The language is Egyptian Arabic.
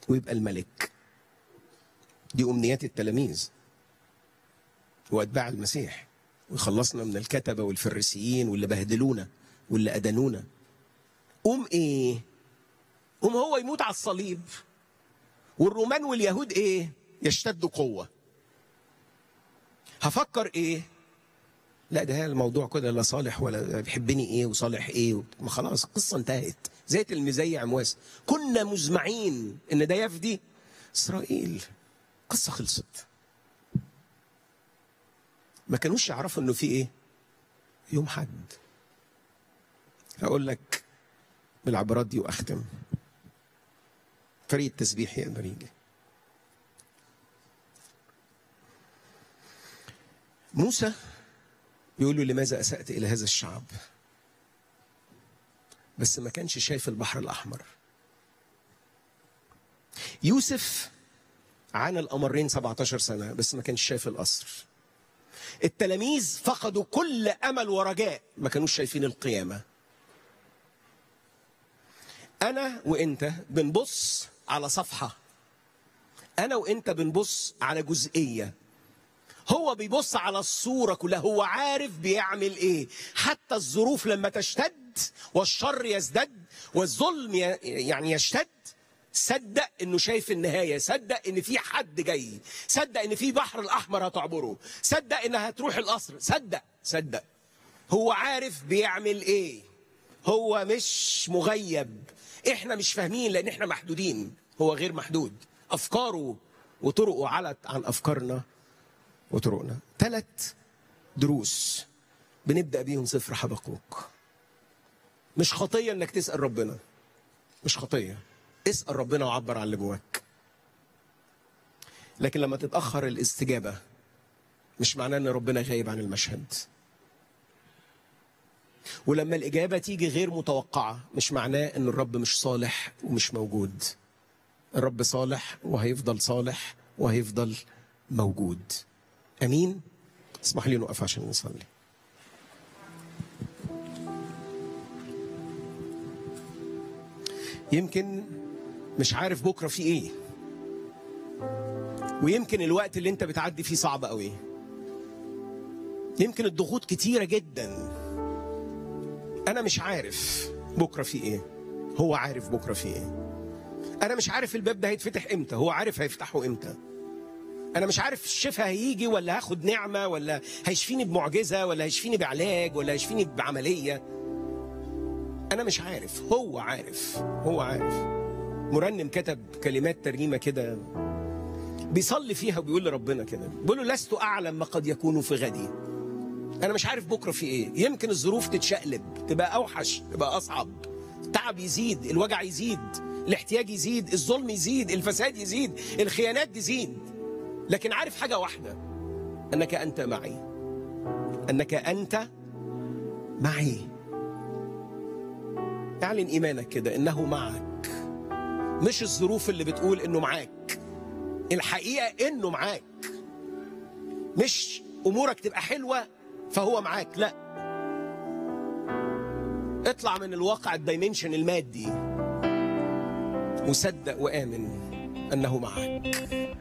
ويبقى الملك دي أمنيات التلاميذ وأتباع المسيح ويخلصنا من الكتبة والفريسيين واللي بهدلونا واللي أدنونا قوم إيه؟ قوم هو يموت على الصليب والرومان واليهود إيه؟ يشتدوا قوة هفكر إيه؟ لا ده الموضوع كده لا صالح ولا بيحبني ايه وصالح ايه ما خلاص القصه انتهت زي تلميذي عمواس كنا مزمعين ان ده يفدي اسرائيل قصه خلصت ما كانوش يعرفوا انه في ايه يوم حد هقول لك بالعبارات دي واختم فريق التسبيح يقدر يجي موسى يقول له لماذا أسأت إلى هذا الشعب بس ما كانش شايف البحر الأحمر يوسف عانى الأمرين 17 سنة بس ما كانش شايف القصر التلاميذ فقدوا كل أمل ورجاء ما كانوش شايفين القيامة أنا وإنت بنبص على صفحة أنا وإنت بنبص على جزئية هو بيبص على الصورة كلها هو عارف بيعمل ايه حتى الظروف لما تشتد والشر يزدد والظلم يعني يشتد صدق انه شايف النهايه صدق ان في حد جاي صدق ان في بحر الاحمر هتعبره صدق انها هتروح القصر صدق صدق هو عارف بيعمل ايه هو مش مغيب احنا مش فاهمين لان احنا محدودين هو غير محدود افكاره وطرقه علت عن افكارنا وطرقنا ثلاث دروس بنبدا بيهم سفر حبقوق مش خطيه انك تسال ربنا مش خطيه اسال ربنا وعبر عن اللي جواك لكن لما تتاخر الاستجابه مش معناه ان ربنا غايب عن المشهد ولما الاجابه تيجي غير متوقعه مش معناه ان الرب مش صالح ومش موجود الرب صالح وهيفضل صالح وهيفضل موجود امين اسمح لي نقف عشان نصلي يمكن مش عارف بكره في ايه ويمكن الوقت اللي انت بتعدي فيه صعب قوي يمكن الضغوط كتيره جدا انا مش عارف بكره في ايه هو عارف بكره في ايه انا مش عارف الباب ده هيتفتح امتى هو عارف هيفتحه امتى انا مش عارف الشفاء هيجي ولا هاخد نعمه ولا هيشفيني بمعجزه ولا هيشفيني بعلاج ولا هيشفيني بعمليه انا مش عارف هو عارف هو عارف مرنم كتب كلمات ترنيمه كده بيصلي فيها وبيقول لربنا كده بيقول له لست اعلم ما قد يكون في غدي انا مش عارف بكره في ايه يمكن الظروف تتشقلب تبقى اوحش تبقى اصعب التعب يزيد الوجع يزيد الاحتياج يزيد الظلم يزيد الفساد يزيد الخيانات تزيد لكن عارف حاجة واحدة أنك أنت معي أنك أنت معي اعلن إيمانك كده إنه معك مش الظروف اللي بتقول إنه معاك الحقيقة إنه معاك مش أمورك تبقى حلوة فهو معاك لا اطلع من الواقع الدايمنشن المادي وصدق وآمن أنه معك